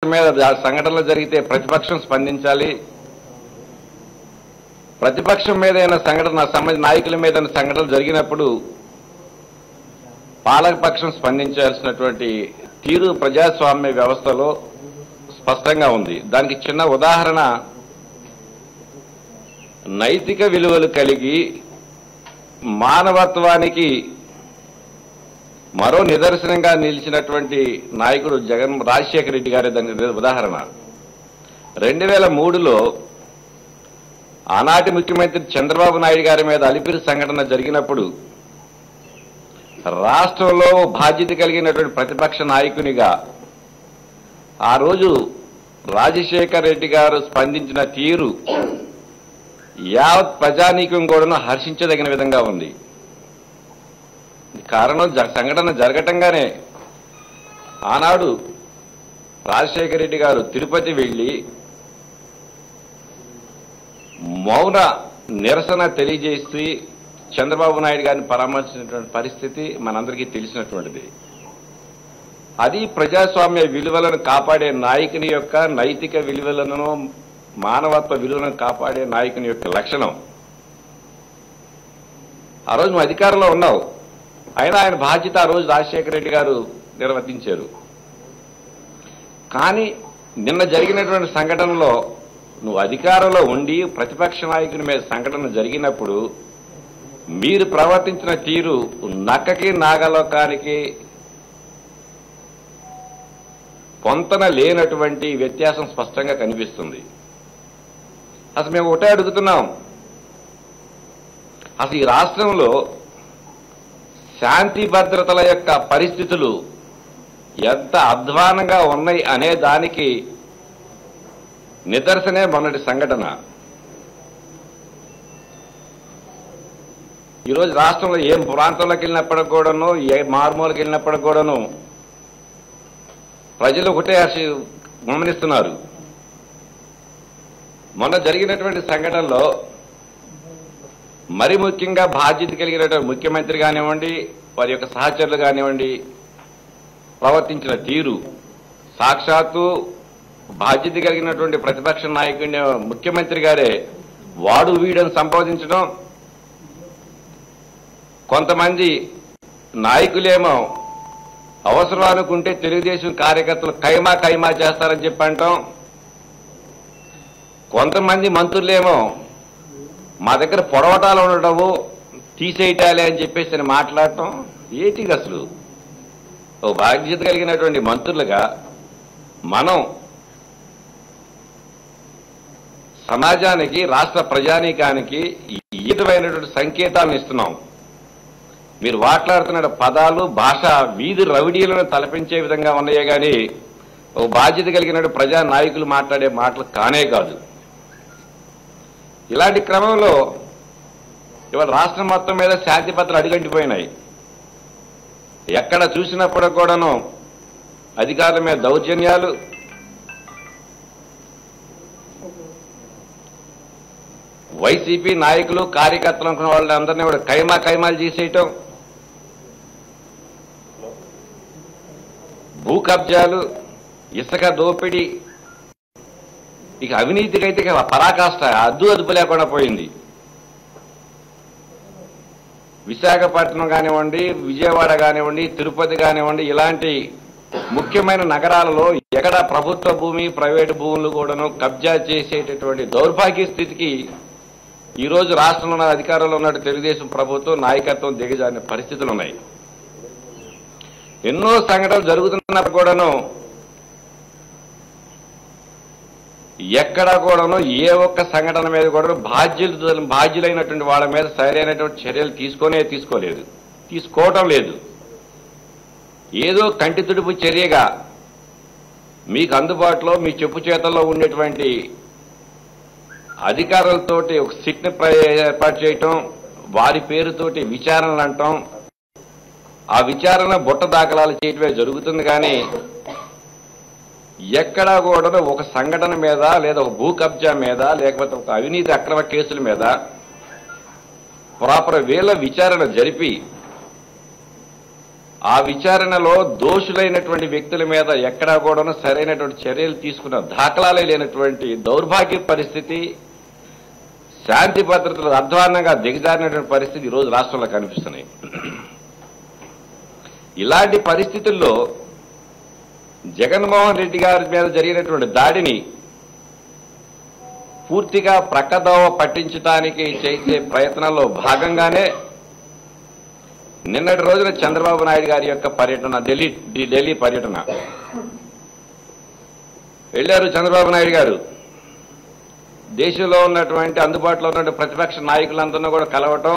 మీద జ- సంఘటనలు జరిగితే ప్రతిపక్షం స్పందించాలి ప్రతిపక్షం మీద అయిన సంఘటన సంబంధించిన నాయకుల మీద అయిన సంఘటనలు జరిగినప్పుడు పాలకపక్షం స్పందించాల్సినటువంటి తీరు ప్రజాస్వామ్య వ్యవస్థలో స్పష్టంగా ఉంది దానికి చిన్న ఉదాహరణ నైతిక విలువలు కలిగి మానవత్వానికి మరో నిదర్శనంగా నిలిచినటువంటి నాయకుడు జగన్ రాజశేఖర రెడ్డి గారి దాని ఉదాహరణ రెండు వేల మూడులో ఆనాటి ముఖ్యమంత్రి చంద్రబాబు నాయుడు గారి మీద అలిపిరి సంఘటన జరిగినప్పుడు రాష్ట్రంలో బాధ్యత కలిగినటువంటి ప్రతిపక్ష నాయకునిగా ఆ రోజు రాజశేఖర్ రెడ్డి గారు స్పందించిన తీరు యావత్ ప్రజానీకం కూడా హర్షించదగిన విధంగా ఉంది కారణం జ- సంఘటన జరగటంగానే ఆనాడు రాజశేఖర రెడ్డి గారు తిరుపతి వెళ్లి మౌన నిరసన తెలియజేసి చంద్రబాబు నాయుడు గారిని పరామర్శించినటువంటి పరిస్థితి మనందరికీ తెలిసినటువంటిది అది ప్రజాస్వామ్య విలువలను కాపాడే నాయకుని యొక్క నైతిక విలువలను మానవత్వ విలువలను కాపాడే నాయకుని యొక్క లక్షణం ఆ రోజు నువ్వు అధికారంలో ఉన్నావు అయినా ఆయన బాధ్యత ఆ రోజు రాజశేఖర రెడ్డి గారు నిర్వర్తించారు కానీ నిన్న జరిగినటువంటి సంఘటనలో నువ్వు అధికారంలో ఉండి ప్రతిపక్ష నాయకుని మీద సంఘటన జరిగినప్పుడు మీరు ప్రవర్తించిన తీరు నక్కకి నాగలోకానికి పొంతన లేనటువంటి వ్యత్యాసం స్పష్టంగా కనిపిస్తుంది అసలు మేము ఒకటే అడుగుతున్నాం అసలు ఈ రాష్ట్రంలో శాంతి భద్రతల యొక్క పరిస్థితులు ఎంత అధ్వానంగా ఉన్నాయి అనే దానికి నిదర్శనే మొన్నటి సంఘటన ఈరోజు రాష్ట్రంలో ఏ ప్రాంతంలోకి వెళ్ళినప్పటికి కూడాను ఏ మారుమూలకి వెళ్ళినప్పటికి కూడాను ప్రజలు ఒకటే హర్షి గమనిస్తున్నారు మొన్న జరిగినటువంటి సంఘటనలో మరి ముఖ్యంగా బాధ్యత కలిగినటువంటి ముఖ్యమంత్రి కానివ్వండి వారి యొక్క సహచరులు కానివ్వండి ప్రవర్తించిన తీరు సాక్షాత్తు బాధ్యత కలిగినటువంటి ప్రతిపక్ష నాయకుడిని ముఖ్యమంత్రి గారే వాడు వీడని సంబోధించడం కొంతమంది నాయకులేమో అవసరం అనుకుంటే తెలుగుదేశం కార్యకర్తలు కైమా కైమా చేస్తారని చెప్పి అంటాం కొంతమంది మంత్రులేమో మా దగ్గర పొడవటాలు ఉండటము తీసేయటాలే అని చెప్పేసి అని మాట్లాడటం ఏంటి అసలు ఓ బాధ్యత కలిగినటువంటి మంత్రులుగా మనం సమాజానికి రాష్ట్ర ప్రజానీకానికి ఈ విధమైనటువంటి సంకేతాలను ఇస్తున్నాం మీరు మాట్లాడుతున్న పదాలు భాష వీధి రవిడీలను తలపించే విధంగా ఉన్నాయే గాని ఓ బాధ్యత కలిగిన ప్రజా నాయకులు మాట్లాడే మాటలు కానే కాదు ఇలాంటి క్రమంలో ఇవాళ రాష్ట్రం మొత్తం మీద శాంతి పత్రాలు అడిగంటిపోయినాయి ఎక్కడ చూసినప్పుడు కూడాను అధికారుల మీద దౌర్జన్యాలు వైసీపీ నాయకులు కార్యకర్తలు అనుకున్న వాళ్ళందరినీ కూడా కైమా కైమాలు చేసేయటం భూ కబ్జాలు ఇసుక దోపిడీ ఇక అవినీతికి అయితే ఇక పరాకాష్ట అద్దు అదుపు లేకుండా పోయింది విశాఖపట్నం కానివ్వండి విజయవాడ కానివ్వండి తిరుపతి కానివ్వండి ఇలాంటి ముఖ్యమైన నగరాలలో ఎక్కడ ప్రభుత్వ భూమి ప్రైవేటు భూములు కూడాను కబ్జా చేసేటటువంటి దౌర్భాగ్య స్థితికి ఈ రోజు రాష్ట్రంలో ఉన్న అధికారంలో ఉన్న తెలుగుదేశం ప్రభుత్వం నాయకత్వం దిగజారిన పరిస్థితులు ఉన్నాయి ఎన్నో సంఘటనలు జరుగుతున్నప్పుడు కూడాను ఎక్కడ కూడాను ఏ ఒక్క సంఘటన మీద కూడా బాధ్యులు బాధ్యులైనటువంటి వాళ్ళ మీద సరైనటువంటి చర్యలు తీసుకొనే తీసుకోలేదు తీసుకోవటం లేదు ఏదో కంటి తుడుపు చర్యగా మీకు అందుబాటులో మీ చెప్పు చేతల్లో ఉండేటువంటి అధికారులతోటి ఒక సిట్ని ఏర్పాటు చేయటం వారి పేరుతోటి విచారణలు అంటాం ఆ విచారణ బుట్ట దాఖలాలు చేయటమే జరుగుతుంది కానీ ఎక్కడా కూడా ఒక సంఘటన మీద లేదా ఒక భూ కబ్జా మీద లేకపోతే ఒక అవినీతి అక్రమ కేసుల మీద ప్రాపర్ వేల విచారణ జరిపి ఆ విచారణలో దోషులైనటువంటి వ్యక్తుల మీద ఎక్కడా కూడా సరైనటువంటి చర్యలు తీసుకున్న దాఖలాలే లేనటువంటి దౌర్భాగ్య పరిస్థితి శాంతి భద్రతలు అధ్వానంగా దిగజారినటువంటి పరిస్థితి ఈరోజు రాష్ట్రంలో కనిపిస్తున్నాయి ఇలాంటి పరిస్థితుల్లో జగన్మోహన్ రెడ్డి గారి మీద జరిగినటువంటి దాడిని పూర్తిగా ప్రక్కదోవ పట్టించడానికి చేసే ప్రయత్నంలో భాగంగానే నిన్నటి రోజున చంద్రబాబు నాయుడు గారి యొక్క పర్యటన ఢిల్లీ ఢిల్లీ పర్యటన వెళ్ళారు చంద్రబాబు నాయుడు గారు దేశంలో ఉన్నటువంటి అందుబాటులో ఉన్నటువంటి ప్రతిపక్ష నాయకులందరినీ కూడా కలవటం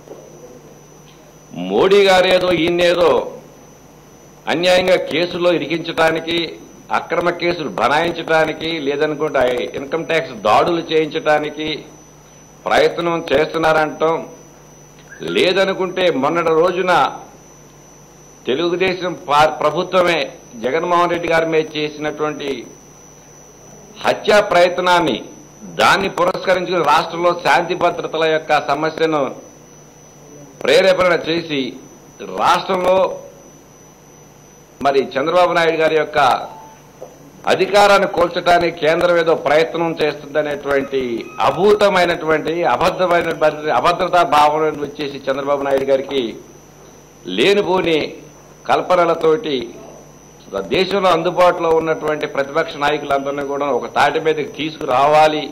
మోడీ గారేదో ఈయనేదో అన్యాయంగా కేసులో ఇరికించడానికి అక్రమ కేసులు బనాయించడానికి లేదనుకుంటే ఇన్కమ్ ట్యాక్స్ దాడులు చేయించడానికి ప్రయత్నం చేస్తున్నారంటాం లేదనుకుంటే మొన్నటి రోజున తెలుగుదేశం పా- ప్రభుత్వమే జగన్మోహన్ రెడ్డి గారి మీద చేసినటువంటి హత్యా ప్రయత్నాన్ని దాన్ని పురస్కరించుకుని రాష్ట్రంలో శాంతి భద్రతల యొక్క సమస్యను ప్రేరేపణ చేసి రాష్ట్రంలో మరి చంద్రబాబు నాయుడు గారి యొక్క అధికారాన్ని కోల్చడానికి కేంద్రం ఏదో ప్రయత్నం చేస్తుందనేటువంటి అభూతమైనటువంటి అబద్ధమైన అభద్రతా భావన వచ్చేసి చంద్రబాబు నాయుడు గారికి లేనిపోని కల్పనలతోటి దేశంలో అందుబాటులో ఉన్నటువంటి ప్రతిపక్ష నాయకులందరినీ కూడా ఒక తాటి మీదకి తీసుకురావాలి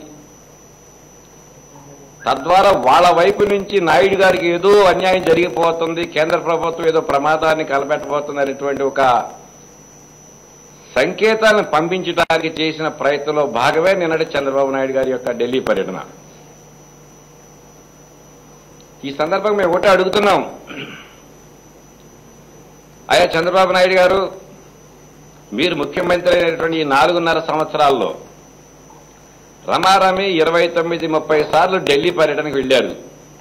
తద్వారా వాళ్ళ వైపు నుంచి నాయుడు గారికి ఏదో అన్యాయం జరిగిపోతుంది కేంద్ర ప్రభుత్వం ఏదో ప్రమాదాన్ని కలపెట్టబోతుంది అనేటువంటి ఒక సంకేతాలను పంపించడానికి చేసిన ప్రయత్నంలో భాగమే నిన్నటి చంద్రబాబు నాయుడు గారి యొక్క ఢిల్లీ పర్యటన ఈ సందర్భంగా మేము ఒకటే అడుగుతున్నాం అయ్యా చంద్రబాబు నాయుడు గారు మీరు ముఖ్యమంత్రి అయినటువంటి ఈ నాలుగున్నర సంవత్సరాల్లో రమారమి ఇరవై తొమ్మిది ముప్పై సార్లు ఢిల్లీ పర్యటనకు వెళ్ళారు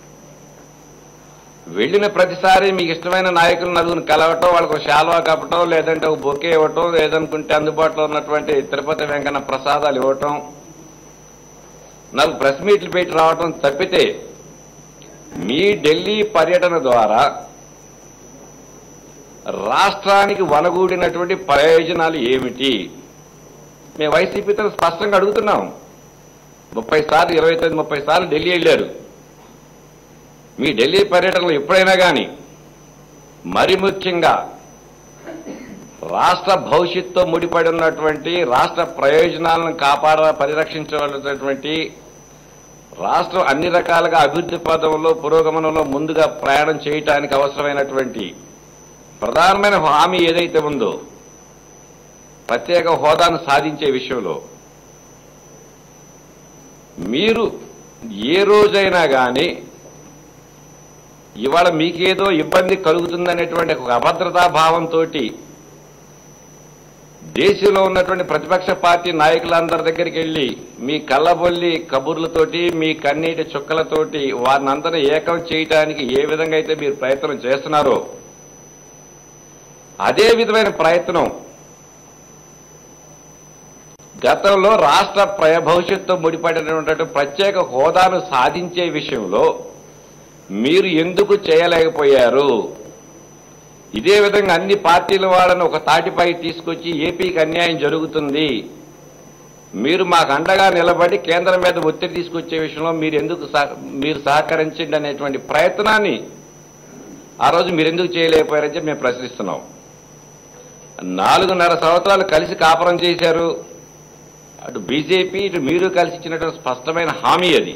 వెళ్ళిన ప్రతిసారి మీకు ఇష్టమైన నాయకులు నలుగురిని కలవటం వాళ్ళకు ఒక శాల్వా కప్పటం లేదంటే ఒక బొకే ఇవ్వటం లేదనుకుంటే అందుబాటులో ఉన్నటువంటి తిరుపతి వెంకన్న ప్రసాదాలు ఇవ్వటం నాకు ప్రెస్ మీట్లు పెట్టి రావటం తప్పితే మీ ఢిల్లీ పర్యటన ద్వారా రాష్ట్రానికి వనగూడినటువంటి ప్రయోజనాలు ఏమిటి మేము వైసీపీతో స్పష్టంగా అడుగుతున్నాం ముప్పై సార్లు ఇరవై తొమ్మిది ముప్పై సార్లు ఢిల్లీ వెళ్ళారు మీ ఢిల్లీ పర్యటనలో ఎప్పుడైనా కానీ మరి ముఖ్యంగా రాష్ట్ర భవిష్యత్తుతో ముడిపడి ఉన్నటువంటి రాష్ట్ర ప్రయోజనాలను కాపాడ పరిరక్షించవలసినటువంటి రాష్ట్రం అన్ని రకాలుగా అభివృద్ధి పదంలో పురోగమనంలో ముందుగా ప్రయాణం చేయటానికి అవసరమైనటువంటి ప్రధానమైన హామీ ఏదైతే ఉందో ప్రత్యేక హోదాను సాధించే విషయంలో మీరు ఏ రోజైనా కానీ ఇవాళ మీకేదో ఇబ్బంది కలుగుతుందనేటువంటి ఒక అభద్రతా భావంతో దేశంలో ఉన్నటువంటి ప్రతిపక్ష పార్టీ నాయకులందరి దగ్గరికి వెళ్ళి మీ కళ్ళబొల్లి కబుర్లతోటి మీ కన్నీటి చుక్కలతోటి వారినందరినీ ఏకం చేయటానికి ఏ విధంగా అయితే మీరు ప్రయత్నం చేస్తున్నారో అదే విధమైన ప్రయత్నం గతంలో రాష్ట్ర ప్రయ భవిష్యత్తు ముడిపడినటువంటి ప్రత్యేక హోదాను సాధించే విషయంలో మీరు ఎందుకు చేయలేకపోయారు ఇదే విధంగా అన్ని పార్టీల వాళ్ళని ఒక తాటిపై తీసుకొచ్చి ఏపీకి అన్యాయం జరుగుతుంది మీరు మాకు అండగా నిలబడి కేంద్రం మీద ఒత్తిడి తీసుకొచ్చే విషయంలో మీరు ఎందుకు సహ- మీరు సహకరించండి అనేటువంటి ప్రయత్నాన్ని ఆ రోజు మీరు ఎందుకు చేయలేకపోయారని చెప్పి మేము ప్రశ్నిస్తున్నాం నాలుగున్నర సంవత్సరాలు కలిసి కాపురం చేశారు అటు బీజేపీ ఇటు మీరు కలిసి ఇచ్చినటువంటి స్పష్టమైన హామీ అది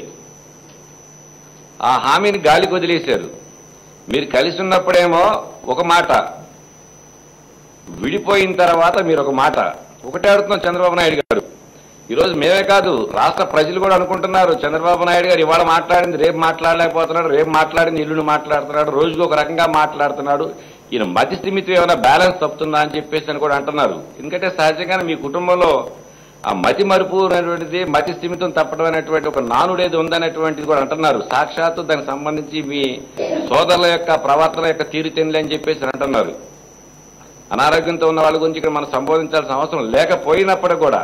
ఆ హామీని గాలికి వదిలేశారు మీరు కలిసి ఉన్నప్పుడేమో ఒక మాట విడిపోయిన తర్వాత మీరు ఒక మాట ఒకటే అడుగుతున్నాం చంద్రబాబు నాయుడు గారు ఈరోజు మేమే కాదు రాష్ట్ర ప్రజలు కూడా అనుకుంటున్నారు చంద్రబాబు నాయుడు గారు ఇవాళ మాట్లాడింది రేపు మాట్లాడలేకపోతున్నాడు రేపు మాట్లాడింది ఇల్లుని మాట్లాడుతున్నాడు రోజుకు ఒక రకంగా మాట్లాడుతున్నాడు ఈయన మతి స్థిమితం ఏమైనా బ్యాలెన్స్ తప్పుతుందా అని చెప్పేసి అని కూడా అంటున్నారు ఎందుకంటే సహజంగానే మీ కుటుంబంలో ఆ మతి మరుపు అనేటువంటిది మతి స్థిమితం తప్పడం అనేటువంటి ఒక నానుడేది ఉందనేటువంటిది కూడా అంటున్నారు సాక్షాత్తు దానికి సంబంధించి మీ సోదరుల యొక్క ప్రవర్తన యొక్క తీరుతెన్నులు అని చెప్పేసి అని అంటున్నారు అనారోగ్యంతో ఉన్న వాళ్ళ గురించి ఇక్కడ మనం సంబోధించాల్సిన అవసరం లేకపోయినప్పుడు కూడా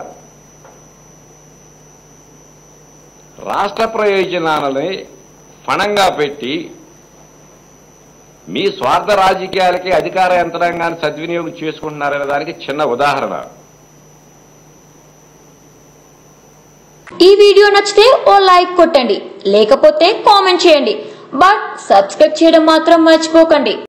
రాష్ట్ర ప్రయోజనాలని ఫణంగా పెట్టి మీ స్వార్థ రాజకీయాలకి అధికార యంత్రాంగాన్ని సద్వినియోగం చేసుకుంటున్నారనే దానికి చిన్న ఉదాహరణ ఈ వీడియో నచ్చితే ఓ లైక్ కొట్టండి లేకపోతే కామెంట్ చేయండి బట్ సబ్స్క్రైబ్ చేయడం మాత్రం మర్చిపోకండి